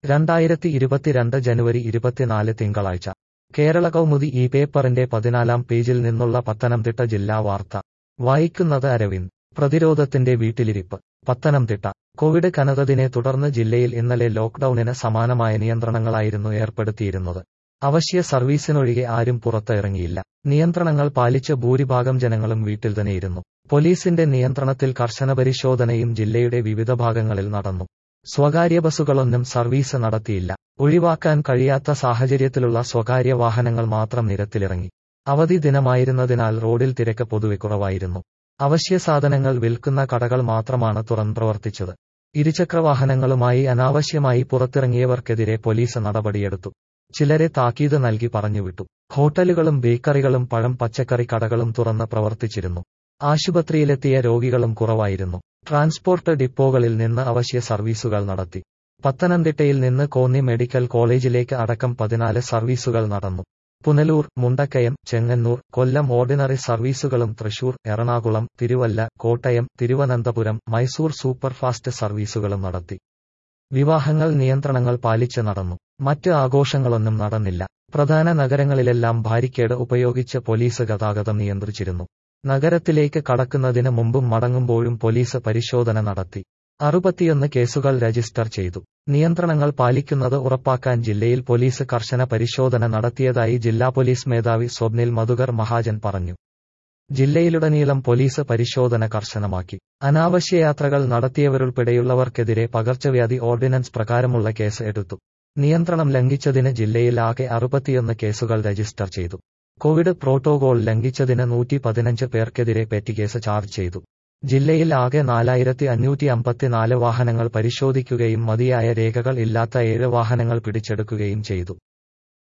രണ്ടായിരത്തി ഇരുപത്തിരണ്ട് ജനുവരി ഇരുപത്തിനാല് തിങ്കളാഴ്ച കേരള കൗമുദി ഈ പേപ്പറിന്റെ പതിനാലാം പേജിൽ നിന്നുള്ള പത്തനംതിട്ട ജില്ലാ വാർത്ത വായിക്കുന്നത് അരവിന്ദ് പ്രതിരോധത്തിന്റെ വീട്ടിലിരിപ്പ് പത്തനംതിട്ട കോവിഡ് കനതതിനെ തുടർന്ന് ജില്ലയിൽ ഇന്നലെ ലോക്ഡൌണിന് സമാനമായ നിയന്ത്രണങ്ങളായിരുന്നു ഏർപ്പെടുത്തിയിരുന്നത് അവശ്യ സർവീസിനൊഴികെ ആരും പുറത്ത് ഇറങ്ങിയില്ല നിയന്ത്രണങ്ങൾ പാലിച്ച് ഭൂരിഭാഗം ജനങ്ങളും വീട്ടിൽ തന്നെയിരുന്നു പോലീസിന്റെ നിയന്ത്രണത്തിൽ കർശന പരിശോധനയും ജില്ലയുടെ വിവിധ ഭാഗങ്ങളിൽ നടന്നു സ്വകാര്യ ബസ്സുകളൊന്നും സർവീസ് നടത്തിയില്ല ഒഴിവാക്കാൻ കഴിയാത്ത സാഹചര്യത്തിലുള്ള സ്വകാര്യ വാഹനങ്ങൾ മാത്രം നിരത്തിലിറങ്ങി അവധി ദിനമായിരുന്നതിനാൽ റോഡിൽ തിരക്ക് പൊതുവെ കുറവായിരുന്നു അവശ്യ സാധനങ്ങൾ വിൽക്കുന്ന കടകൾ മാത്രമാണ് തുറന്ന് പ്രവർത്തിച്ചത് ഇരുചക്രവാഹനങ്ങളുമായി അനാവശ്യമായി പുറത്തിറങ്ങിയവർക്കെതിരെ പോലീസ് നടപടിയെടുത്തു ചിലരെ താക്കീത് നൽകി പറഞ്ഞുവിട്ടു ഹോട്ടലുകളും ബേക്കറികളും പഴം പച്ചക്കറി കടകളും തുറന്ന് പ്രവർത്തിച്ചിരുന്നു ആശുപത്രിയിലെത്തിയ രോഗികളും കുറവായിരുന്നു ട്രാൻസ്പോർട്ട് ഡിപ്പോകളിൽ നിന്ന് അവശ്യ സർവീസുകൾ നടത്തി പത്തനംതിട്ടയിൽ നിന്ന് കോന്നി മെഡിക്കൽ കോളേജിലേക്ക് അടക്കം പതിനാല് സർവീസുകൾ നടന്നു പുനലൂർ മുണ്ടക്കയം ചെങ്ങന്നൂർ കൊല്ലം ഓർഡിനറി സർവീസുകളും തൃശൂർ എറണാകുളം തിരുവല്ല കോട്ടയം തിരുവനന്തപുരം മൈസൂർ സൂപ്പർഫാസ്റ്റ് സർവീസുകളും നടത്തി വിവാഹങ്ങൾ നിയന്ത്രണങ്ങൾ പാലിച്ച് നടന്നു മറ്റ് ആഘോഷങ്ങളൊന്നും നടന്നില്ല പ്രധാന നഗരങ്ങളിലെല്ലാം ബാരിക്കേഡ് ഉപയോഗിച്ച് പോലീസ് ഗതാഗതം നിയന്ത്രിച്ചിരുന്നു നഗരത്തിലേക്ക് കടക്കുന്നതിന് മുമ്പും മടങ്ങുമ്പോഴും പോലീസ് പരിശോധന നടത്തി അറുപത്തിയൊന്ന് കേസുകൾ രജിസ്റ്റർ ചെയ്തു നിയന്ത്രണങ്ങൾ പാലിക്കുന്നത് ഉറപ്പാക്കാൻ ജില്ലയിൽ പോലീസ് കർശന പരിശോധന നടത്തിയതായി ജില്ലാ പോലീസ് മേധാവി സ്വപ്നിൽ മധുകർ മഹാജൻ പറഞ്ഞു ജില്ലയിലുടനീളം പോലീസ് പരിശോധന കർശനമാക്കി അനാവശ്യ യാത്രകൾ നടത്തിയവരുൾപ്പെടെയുള്ളവർക്കെതിരെ പകർച്ചവ്യാധി ഓർഡിനൻസ് പ്രകാരമുള്ള കേസ് എടുത്തു നിയന്ത്രണം ലംഘിച്ചതിന് ജില്ലയിൽ ആകെ അറുപത്തിയൊന്ന് കേസുകൾ രജിസ്റ്റർ ചെയ്തു കോവിഡ് പ്രോട്ടോകോൾ ലംഘിച്ചതിന് നൂറ്റി പതിനഞ്ച് പേർക്കെതിരെ പെറ്റി കേസ് ചാർജ് ചെയ്തു ജില്ലയിൽ ആകെ നാലായിരത്തി അഞ്ഞൂറ്റി അമ്പത്തിനാല് വാഹനങ്ങൾ പരിശോധിക്കുകയും മതിയായ രേഖകൾ ഇല്ലാത്ത ഏഴ് വാഹനങ്ങൾ പിടിച്ചെടുക്കുകയും ചെയ്തു